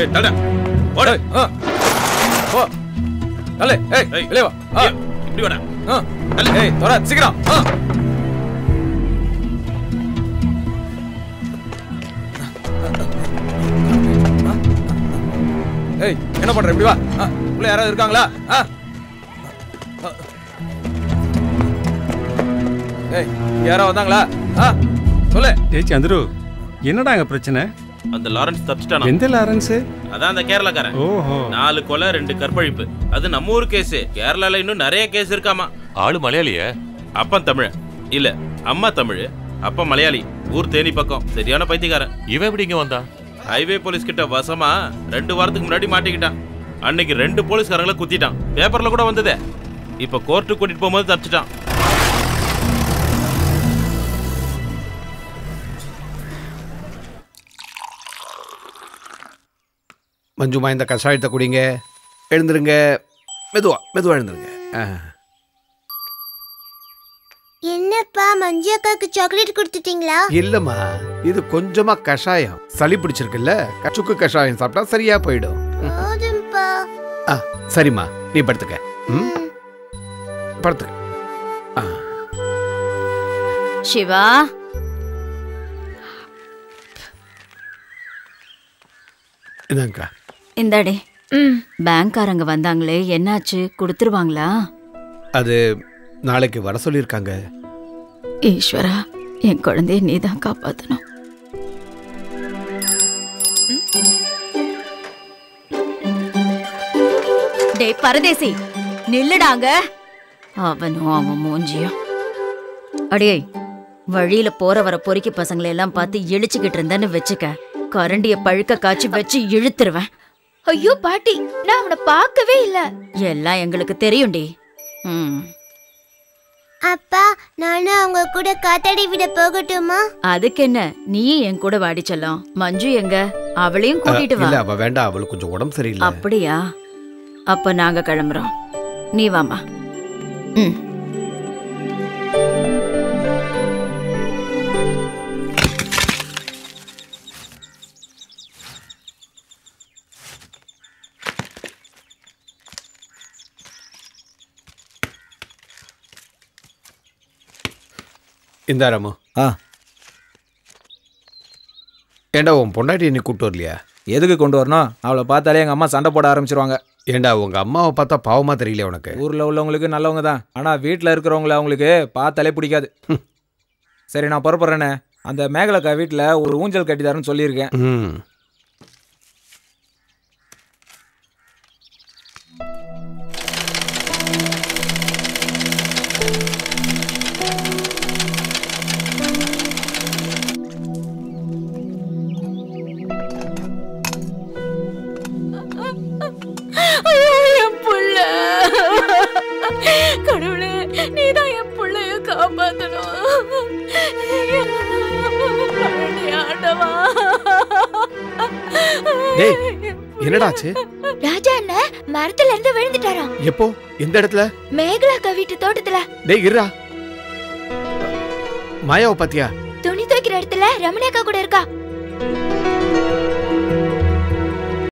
ஏய் தட ஓடு ஏய், ஆ. போ நல்ல ஏய் ஏய். வெளியே வா ஆ. ஏய், இப்படி வாடா ஆ. ஏய் தொர சீக்கிரம் ஆ. ஏய் என்ன பண்ற இப்படி வா ஆ, உள்ள யாராவது இருக்காங்களா ஆ? ஆ. ஏய் இங்க யாராவது வந்தாங்களா ஆ சொல்லு ஏய் சந்துரு என்னடா அங்க பிரச்சனை அந்த லாரன்ஸ் தப்பிச்சிட்டானா எந்த லாரன்ஸ் அதான் அந்த கேரளாக்காரன் ஓஹோ நாலு கொலை ரெண்டு கற்பழிப்பு அது நம்ம ஊர் கேஸ் கேரளால இன்னும் நிறைய கேஸ் இருக்காமா ஆளு மலையாளிய அப்பன் தமிழ் இல்ல அம்மா தமிழ் அப்பா மலையாளி ஊர் தேனி பக்கம் சரியான பைத்தியக்காரன் இவன் எப்படி இங்க வந்தான் ஹைவே போலீஸ் கிட்ட வசமா ரெண்டு வாரத்துக்கு முன்னாடி மாட்டிக்கிட்டான் அன்னைக்கு ரெண்டு போலீஸ்காரங்களை குத்திட்டான் பேப்பர்ல கூட வந்ததே இப்ப கோர்ட்டுக்கு கூட்டிட்டு போகும்போது தப்பிச்சிட்டான் மஞ்சுமா இந்த கஷாயத்தை குடிங்க எழுந்துருங்க மெதுவா மெதுவா எழுந்துருங்க ஆ. என்னப்பா மஞ்சு அக்காக்கு சாக்லேட் கொடுத்துட்டீங்களா இல்லம்மா இது கொஞ்சமா கஷாயம் சளி பிடிச்சிருக்குல்ல க- சுக்கு கஷாயம் சாப்பிட்டா சரியா போயிடும் போதும்பா ஆ சரிம்மா நீ படுத்துக்க ம் படுத்துக்க ஆ சிவா இதாங்கக்கா இந்தாடி பேங்க்காரங்க வந்தாங்களே என்னாச்சு கொடுத்துருவாங்களா அது நாளைக்கு வர சொல்லியிருக்காங்க ஈஸ்வரா என் குழந்தைய நீ தான் காப்பாத்தணும் டேய் பரதேசி நில்லுடாங்க அவனும் அவன் மூஞ்சியும் அடியே வழியில போற வர பொறுக்கி பசங்களை எல்லாம் பார்த்து இழிச்சுக்கிட்டு இருந்தேன்னு வச்சுக்க கரண்டிய பழுக்க காய்ச்சி வச்சு இழுத்துருவேன் ஐயோ பாட்டி நான் அவனை பார்க்கவே இல்ல எல்லாம் எங்களுக்கு தெரியும்டி ம் அப்பா நானும் அவங்க கூட காத்தாடி விட போகட்டுமா அதுக்கு என்ன நீ என் கூட வாடி செல்லம் மஞ்சு எங்க அவளையும் கூட்டிட்டு வா இல்ல அவ வேண்டாம் அவளுக்கு கொஞ்சம் உடம்பு சரியில்லை அப்படியா அப்ப நாங்க கிளம்புறோம் நீ வாமா ம் இந்தா ராமு ஆ ஏண்டா உன் பொண்டாட்டி நீ கூப்பிட்டு வரலையா எதுக்கு கொண்டு வரணும் அவளை பார்த்தாலே எங்க அம்மா சண்டை போட ஆரம்பிச்சிருவாங்க ஏண்டா உங்க அம்மாவை பார்த்தா பாவமா தெரியல உனக்கு ஊர்ல உள்ளவங்களுக்கு நல்லவங்க தான் ஆனா வீட்ல இருக்கிறவங்கள அவங்களுக்கு பார்த்தாலே பிடிக்காது சரி நான் புறப்படுறேனே அந்த மேகலக்கா வீட்ல ஒரு ஊஞ்சல் கட்டிதாருன்னு சொல்லியிருக்கேன் ம் ஐயோ, என் புள்ள கடவுளே நீதான் என் புள்ளைய காப்பாத்தணும் அடே ஆண்டவா. டேய் என்னடாச்சு ராஜா அண்ணன் மரத்துல இருந்து விழுந்துட்டாராம் எப்போ எந்த இடத்துல மேகலாக்கா வீட்டு தோட்டத்துல டேய் இருடா மாயாவை பாத்தியா துணி துவைக்கிற இடத்துல ரமணியக்கா கூட இருக்கா